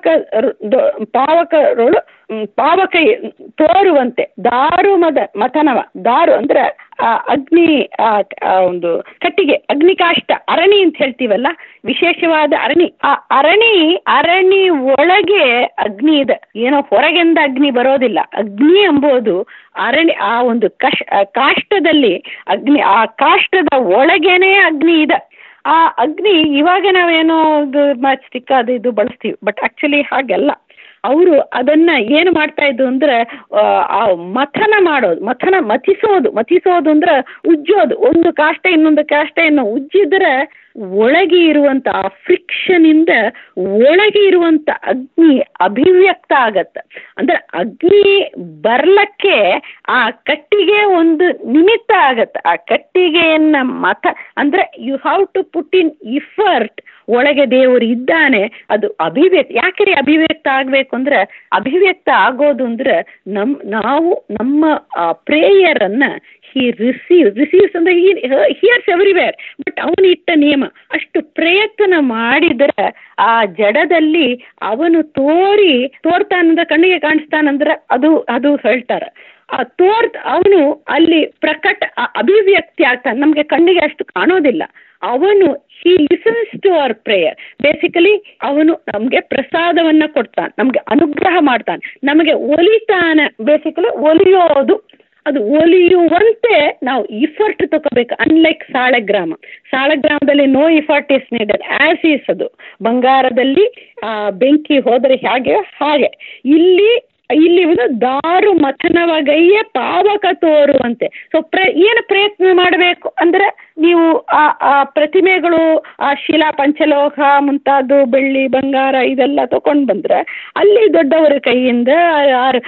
ಪಾವಕರುಳು ಮ್, ಪಾವಕ ತೋರುವಂತೆ ದಾರು ಮದ ಮಥನವ ದಾರು ಅಂದ್ರೆ ಆ ಅಗ್ನಿ ಆ, ಆ ಒಂದು ಕಟ್ಟಿಗೆ ಅಗ್ನಿ ಕಾಷ್ಟ ಅರಣಿ ಅಂತ ಹೇಳ್ತೀವಲ್ಲ ವಿಶೇಷವಾದ ಅರಣಿ ಆ ಅರಣಿ ಅರಣಿ ಒಳಗೆ ಅಗ್ನಿ ಇದೆ ಏನೋ ಹೊರಗಿಂದ ಅಗ್ನಿ ಬರೋದಿಲ್ಲ ಅಗ್ನಿ ಎಂಬುದು ಅರಣಿ ಆ ಒಂದು ಕಷ್ ಆ ಕಾಷ್ಟದಲ್ಲಿ ಅಗ್ನಿ ಆ ಕಾಷ್ಟದ ಒಳಗೇನೆ ಅಗ್ನಿ ಇದೆ ಆ ಅಗ್ನಿ ಇವಾಗ ನಾವೇನೋ ಇದು ಮ್ಯಾಚ್ ಸ್ಟಿಕ್ ಅದು ಇದು ಬಳಸ್ತೀವಿ ಬಟ್ ಆಕ್ಚುಲಿ ಹಾಗೆಲ್ಲ ಅವರು ಅದನ್ನ ಏನು ಮಾಡ್ತಾ ಇದ್ದು ಅಂದ್ರೆ ಆ, ಆ ಮಥನ ಮಾಡೋದು ಮಥನ ಮಥಿಸೋದು ಮಥಿಸೋದು ಅಂದ್ರೆ ಉಜ್ಜೋದು ಒಂದು ಕಾಷ್ಟ ಇನ್ನೊಂದು ಕಾಷ್ಟೆಯನ್ನು ಉಜ್ಜಿದ್ರೆ ಒಳಗೆ ಇರುವಂತ ಆ ಫ್ರಿಕ್ಷನ್ ಇಂದ ಒಳಗೆ ಇರುವಂತ ಅಗ್ನಿ ಅಭಿವ್ಯಕ್ತ ಆಗತ್ತೆ ಅಂದ್ರೆ ಅಗ್ನಿ ಬರ್ಲಕ್ಕೆ ಆ ಕಟ್ಟಿಗೆ ಒಂದು ನಿಮಿತ್ತ ಆಗತ್ತೆ ಆ ಕಟ್ಟಿಗೆಯನ್ನ ಮತ ಅಂದ್ರೆ you have to put in effort ಒಳಗೆ ದೇವರು ಇದ್ದಾನೆ ಅದು ಅಭಿವ್ಯಕ್ತ ಯಾಕೆ ಅಭಿವ್ಯಕ್ತ ಆಗಬೇಕು ಅಂದ್ರೆ ಅಭಿವ್ಯಕ್ತ ಆಗೋದು ಅಂದ್ರೆ ನಮ್ ನಾವು ನಮ್ಮ ಪ್ರೇಯರ್ ಅನ್ನ ಹಿ ರಿಸೀವ್ ರಿಸೀವ್ಸ್ ಅಂದ್ರೆ ಹಿಯರ್ಸ್ ಎವ್ರಿವೇರ್ ಬಟ್ ಅವನು ಇಟ್ಟ ನಿಯಮ ಅಷ್ಟು ಪ್ರಯತ್ನ ಮಾಡಿದ್ರೆ ಆ ಜಡದಲ್ಲಿ ಅವನು ತೋರಿ ತೋರ್ತಾನಂದ್ರೆ ಕಣ್ಣಿಗೆ ಕಾಣಿಸ್ತಾನಂದ್ರೆ ಅದು ಅದು ಹೇಳ್ತಾರೆ ಆ ತೋರ್ ಅವನು ಅಲ್ಲಿ ಪ್ರಕಟ ಆ ಅಭಿವ್ಯಕ್ತಿ ಆಗ್ತಾನೆ ನಮಗೆ ಕಣ್ಣಿಗೆ ಅಷ್ಟು ಕಾಣೋದಿಲ್ಲ ಅವನು he listens to our prayer basically ಅವನು ನಮಗೆ ಪ್ರಸಾದವನ್ನ ಕೊಡ್ತಾನೆ ನಮಗೆ ಅನುಗ್ರಹ ಮಾಡ್ತಾನೆ ನಮಗೆ ಒಲಿತಾನೆ ಬೇಸಿಕಲಿ ಒಲಿಯೋದು ಅದು ಒಲಿಯುವಂತೆ ನಾವು ಇಫರ್ಟ್ ತಗೋಬೇಕು ಅನ್ಲೈಕ್ ಸಾಳಗ್ರಾಮ ಸಾಳಗ್ರಾಮದಲ್ಲಿ no effort is needed as is ಅದು ಬಂಗಾರದಲ್ಲಿ ಆ, ಬೆಂಕಿ ಹೋದರೆ ಹೇಗೆ ಹಾಗೆ ಇಲ್ಲಿ ಇಲ್ಲಿ ಒಂದು ದಾರು ಮಥನವಗೈಯೇ ಪಾವಕ ತೋರುವಂತೆ ಸೊ ಪ್ರ ಏನು ಪ್ರಯತ್ನ ಮಾಡಬೇಕು ಅಂದ್ರೆ ನೀವು ಆ ಆ ಪ್ರತಿಮೆಗಳು ಆ ಶಿಲಾ ಪಂಚಲೋಹ ಮುಂತಾದ್ದು ಬೆಳ್ಳಿ ಬಂಗಾರ ಇದೆಲ್ಲ ತಗೊಂಡು ಬಂದ್ರೆ ಅಲ್ಲಿ ದೊಡ್ಡವರ ಕೈಯಿಂದ ಯಾರು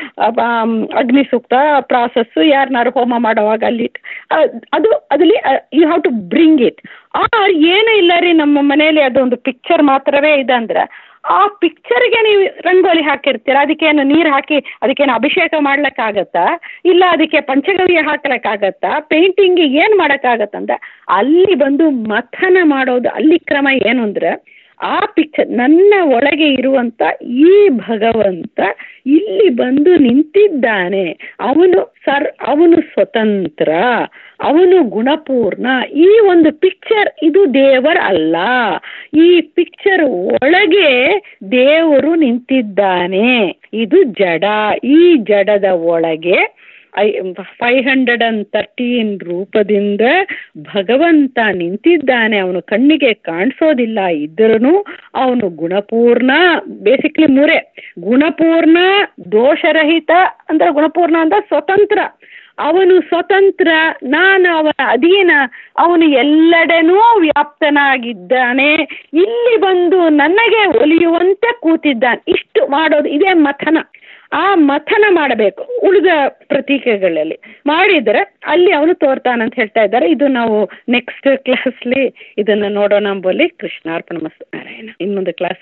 ಅಗ್ನಿ ಸೂಕ್ತ ಪ್ರಾಸಸ್ಸು ಯಾರನ್ನಾರು ಹೋಮ ಮಾಡುವಾಗ ಅಲ್ಲಿ ಇಟ್ಟು, ಆ, ಅದು ಅದಲ್ಲಿ you have to bring it or ಏನೂ ಇಲ್ಲ ರೀ ನಮ್ಮ ಮನೆಯಲ್ಲಿ ಅದೊಂದು ಪಿಕ್ಚರ್ ಮಾತ್ರವೇ ಇದೆ ಅಂದ್ರೆ ಆ ಪಿಕ್ಚರ್ಗೆ ನೀವು ರಂಗೋಲಿ ಹಾಕಿರ್ತೀರ ಅದಕ್ಕೇನು ನೀರು ಹಾಕಿ ಅದಕ್ಕೇನು ಅಭಿಷೇಕ ಮಾಡ್ಲಿಕ್ಕಾಗತ್ತಾ ಇಲ್ಲ ಅದಕ್ಕೆ ಪಂಚಗವ್ಯ ಹಾಕ್ಲಿಕ್ಕಾಗತ್ತಾ ಪೇಂಟಿಂಗಿಗೆ ಏನು ಮಾಡೋಕ್ಕಾಗತ್ತಂತ ಅಲ್ಲಿ ಬಂದು ಮಥನ ಮಾಡೋದು ಅಲ್ಲಿ ಕ್ರಮ ಏನು ಅಂದರೆ ಆ ಪಿಕ್ಚರ್ ನನ್ನ ಒಳಗೆ ಇರುವಂತ ಈ ಭಗವಂತ ಇಲ್ಲಿ ಬಂದು ನಿಂತಿದ್ದಾನೆ ಅವನು ಸರ್ ಅವನು ಸ್ವತಂತ್ರ ಅವನು ಗುಣಪೂರ್ಣ ಈ ಒಂದು ಪಿಕ್ಚರ್ ಇದು ದೇವರ ಅಲ್ಲ ಈ ಪಿಕ್ಚರ್ ಒಳಗೆ ದೇವರು ನಿಂತಿದ್ದಾನೆ ಇದು ಜಡ ಈ ಜಡದ ಒಳಗೆ ಐ ಫೈವ್ ಹಂಡ್ರೆಡ್ ಅಂಡ್ ತರ್ಟೀನ್ ರೂಪದಿಂದ ಭಗವಂತ ನಿಂತಿದ್ದಾನೆ ಅವನು ಕಣ್ಣಿಗೆ ಕಾಣಿಸೋದಿಲ್ಲ ಇದ್ರೂ ಅವನು ಗುಣಪೂರ್ಣ ಬೇಸಿಕ್ಲಿ ಮೂರೇ ಗುಣಪೂರ್ಣ ದೋಷರಹಿತ ಅಂದ್ರೆ ಗುಣಪೂರ್ಣ ಅಂದ್ರೆ ಸ್ವತಂತ್ರ ಅವನು ಸ್ವತಂತ್ರ ನಾನು ಅವನ ಅಧೀನ ಅವನು ಎಲ್ಲೆಡೆನೂ ವ್ಯಾಪ್ತನಾಗಿದ್ದಾನೆ ಇಲ್ಲಿ ಬಂದು ನನಗೆ ಒಲಿಯುವಂತೆ ಕೂತಿದ್ದಾನೆ ಇಷ್ಟು ಮಾಡೋದು ಇದೇ ಮಥನ ಆ ಮಥನ ಮಾಡಬೇಕು ಉಳಿದ ಪ್ರತೀಕೆಗಳಲ್ಲಿ ಮಾಡಿದರೆ ಅಲ್ಲಿ ಅವನು ತೋರ್ತಾನಂತ ಹೇಳ್ತಾ ಇದ್ದಾರೆ ಇದು ನಾವು ನೆಕ್ಸ್ಟ್ ಕ್ಲಾಸ್ಲಿ ಇದನ್ನು ನೋಡೋಣ ಎಂಬಲ್ಲಿ ಕೃಷ್ಣಾರ್ಪಣ ಮಸ್ತು ನಾರಾಯಣ ಇನ್ನೊಂದು ಕ್ಲಾಸ್